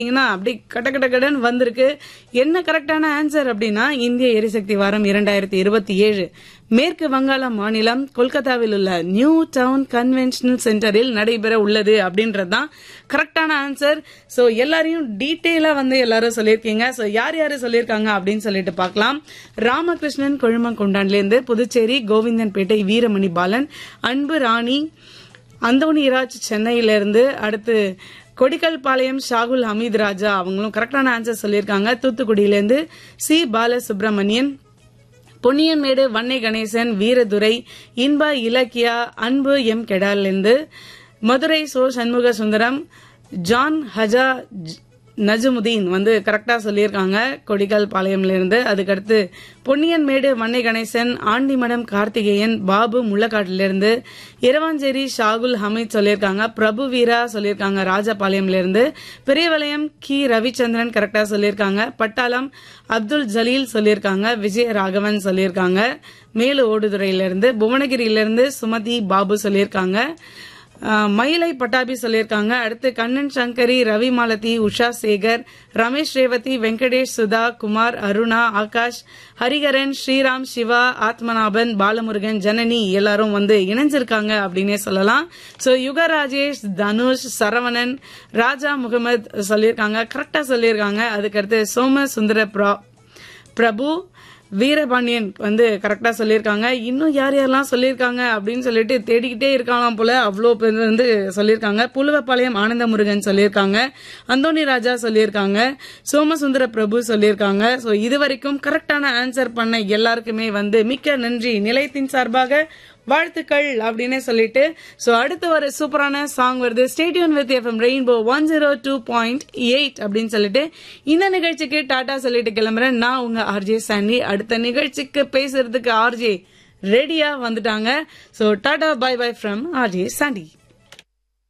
பாத்தீங்கன்னா அப்படி கட கட கடன்னு வந்திருக்கு என்ன கரெக்டான ஆன்சர் அப்படின்னா இந்திய எரிசக்தி வாரம் இரண்டாயிரத்தி இருபத்தி ஏழு மேற்கு வங்காள மாநிலம் கொல்கத்தாவில் உள்ள நியூ டவுன் கன்வென்ஷனல் சென்டரில் நடைபெற உள்ளது அப்படின்றது தான் கரெக்டான ஆன்சர் ஸோ எல்லாரையும் டீட்டெயிலாக வந்து எல்லாரும் சொல்லியிருக்கீங்க ஸோ யார் யார் சொல்லியிருக்காங்க அப்படின்னு சொல்லிட்டு பார்க்கலாம் ராமகிருஷ்ணன் கொழுமங்கொண்டான்லேருந்து புதுச்சேரி கோவிந்தன்பேட்டை வீரமணி பாலன் அன்பு ராணி அந்தோணிராஜ் சென்னையிலிருந்து அடுத்து கொடிக்கல்பாளையம் ஷாகுல் ஹமீத் ராஜா அவங்களும் கரெக்டான ஆன்சர் சொல்லியிருக்காங்க தூத்துக்குடியிலேருந்து சி பாலசுப்ரமணியன் பொன்னியன்மேடு வன்னை கணேசன் வீரதுரை இன்பா இலக்கியா அன்பு எம் கெடாலிருந்து மதுரை சோ சண்முக சுந்தரம் ஜான் ஹஜா ஜ்- நஜமுதீன் வந்து கரெக்டா சொல்லியிருக்காங்க கொடிக்கல் பாளையம்ல இருந்து அதுக்கடுத்து பொன்னியன்மேடு வன்னை கணேசன் ஆண்டிமடம் கார்த்திகேயன் பாபு முள்ளக்காட்டிலிருந்து இரவாஞ்சேரி ஷாகுல் ஹமீத் சொல்லியிருக்காங்க பிரபு வீரா சொல்லியிருக்காங்க ராஜபாளையம்ல இருந்து பெரியவளையம் கி ரவிச்சந்திரன் கரெக்டா சொல்லியிருக்காங்க பட்டாளம் அப்துல் ஜலீல் சொல்லியிருக்காங்க விஜய ராகவன் சொல்லியிருக்காங்க மேலு ஓடுதுறையிலிருந்து புவனகிரியிலிருந்து சுமதி பாபு சொல்லியிருக்காங்க ஆஹ், மயிலை பட்டாபி சொல்லியிருக்காங்க அடுத்து கண்ணன் சங்கரி ரவி மாலதி உஷா சேகர் ரமேஷ் ரேவதி வெங்கடேஷ் சுதா குமார் அருணா ஆகாஷ் ஹரிகரன் ஸ்ரீராம் சிவா ஆத்மநாபன் பாலமுருகன் ஜனனி எல்லாரும் வந்து இணைஞ்சிருக்காங்க அப்படின்னே சொல்லலாம் ஸோ யுக ராஜேஷ் தனுஷ் சரவணன் ராஜா முகமது சொல்லியிருக்காங்க கரெக்டா சொல்லியிருக்காங்க அதுக்கடுத்து சோம சுந்தர பிரா பிரபு வீரபாண்டியன் வந்து கரெக்டா சொல்லியிருக்காங்க இன்னும் யார் யாரெல்லாம் சொல்லியிருக்காங்க அப்படின்னு சொல்லிட்டு தேடிக்கிட்டே இருக்கலாம் போல அவ்வளோ பேர் வந்து சொல்லியிருக்காங்க புலுவப்பாளையம் ஆனந்த முருகன் சொல்லியிருக்காங்க அந்தோணி ராஜா சொல்லியிருக்காங்க சோமசுந்தர பிரபு சொல்லியிருக்காங்க ஸோ இது வரைக்கும் கரெக்டான ஆன்சர் பண்ண எல்லாருக்குமே வந்து மிக்க நன்றி நிலையத்தின் சார்பாக வாழ்த்துக்கள் அப்படின்னு சொல்லிட்டு ஸோ அடுத்து ஒரு சூப்பரான சாங் வருது stay tuned with FM rainbow one zero two point eight அப்படின்னு சொல்லிட்டு இந்த நிகழ்ச்சிக்கு டாடா சொல்லிட்டு கிளம்புறேன் நான் உங்க ஆர்ஜே சாண்டி அடுத்த நிகழ்ச்சிக்கு பேசுறதுக்கு ஆர்ஜே ரெடியா வந்துட்டாங்க so tata bye bye from RJ Chandy